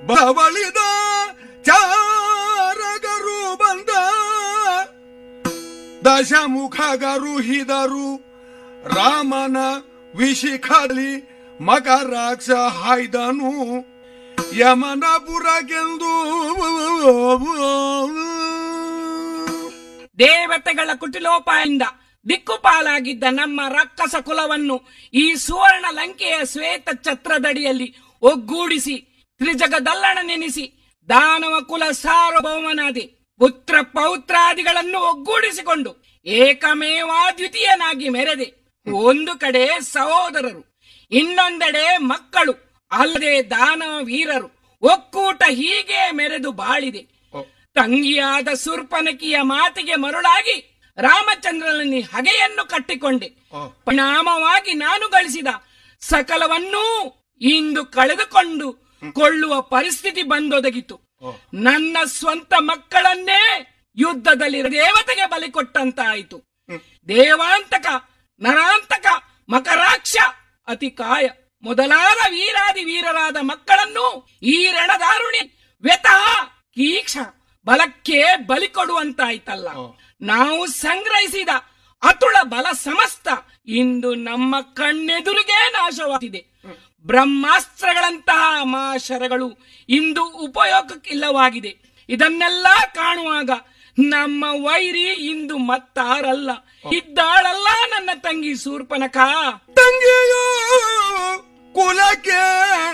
ಬವಳಿದ ಚಾರಗರು ಬಂದ ದಶಮುಖಗರು ಹಿದರು ರಾಮನ ವಿಶಿಖಲಿ ಮಕರಾಕ್ಷ ಹಾಯ್ದನು ಯಮನಪುರಗೆಂದು ದೇವತೆಗಳ ಕುಟಿಲೋಪಾಯಿಂದ ದಿಕ್ಕುಪಾಲಾಗಿದ್ದ ನಮ್ಮ ರಕ್ಕಸ ಕುಲವನ್ನು ಈ ಸುವರ್ಣ ಲಂಕೆಯ ಶ್ವೇತ ಛತ್ರದಡಿಯಲ್ಲಿ ಒಗ್ಗೂಡಿಸಿ ತ್ರಿಜಗದಲ್ಲಣ ನೆನೆಸಿ ದಾನವ ಕುಲ ಸಾರ್ವಭೌಮನಾದೆ ಪುತ್ರ ಪೌತ್ರಾದಿಗಳನ್ನು ಒಗ್ಗೂಡಿಸಿಕೊಂಡು ಏಕಮೇವಾದ್ವಿತೀಯನಾಗಿ ಮೆರೆದೆ ಒಂದು ಕಡೆ ಸಹೋದರರು ಇನ್ನೊಂದೆಡೆ ಮಕ್ಕಳು ಅಲ್ಲದೆ ದಾನವ ವೀರರು ಒಕ್ಕೂಟ ಹೀಗೆ ಮೆರೆದು ಬಾಳಿದೆ ತಂಗಿಯಾದ ಸುರ್ಪನಕಿಯ ಮಾತಿಗೆ ಮರುಳಾಗಿ ರಾಮಚಂದ್ರನಲ್ಲಿ ಹಗೆಯನ್ನು ಕಟ್ಟಿಕೊಂಡೆ ಪರಿಣಾಮವಾಗಿ ನಾನು ಗಳಿಸಿದ ಸಕಲವನ್ನೂ ಇಂದು ಕಳೆದುಕೊಂಡು ಕೊಳ್ಳುವ ಪರಿಸ್ಥಿತಿ ಬಂದೊದಗಿತು ನನ್ನ ಸ್ವಂತ ಮಕ್ಕಳನ್ನೇ ಯುದ್ಧದಲ್ಲಿ ದೇವತೆಗೆ ಬಲಿ ಕೊಟ್ಟಂತಾಯಿತು ದೇವಾಂತಕ ನರಾಂತಕ ಮಕರಾಕ್ಷ ಅತಿಕಾಯ ಮೊದಲಾದ ವೀರಾದಿ ವೀರರಾದ ಮಕ್ಕಳನ್ನು ಈ ರಣದಾರುಣಿ ವ್ಯತಃ ಕೀಕ್ಷ ಬಲಕ್ಕೆ ಬಲಿ ಕೊಡುವಂತಾಯ್ತಲ್ಲ ನಾವು ಸಂಗ್ರಹಿಸಿದ ಅತುಳ ಬಲ ಸಮಸ್ತ ಇಂದು ನಮ್ಮ ಕಣ್ಣೆದುರಿಗೆ ನಾಶವಾಗಿದೆ ಬ್ರಹ್ಮಾಸ್ತ್ರಗಳಂತಹ ಮಾಶರಗಳು ಇಂದು ಉಪಯೋಗಕ್ಕಿಲ್ಲವಾಗಿದೆ ಇದನ್ನೆಲ್ಲ ಕಾಣುವಾಗ ನಮ್ಮ ವೈರಿ ಇಂದು ಮತ್ತಾರಲ್ಲ ಇದ್ದಾಳಲ್ಲ ನನ್ನ ತಂಗಿ ಸೂರ್ಪನಕ ತಂಗಿಯೋ ಕುಲಕ್ಕೆ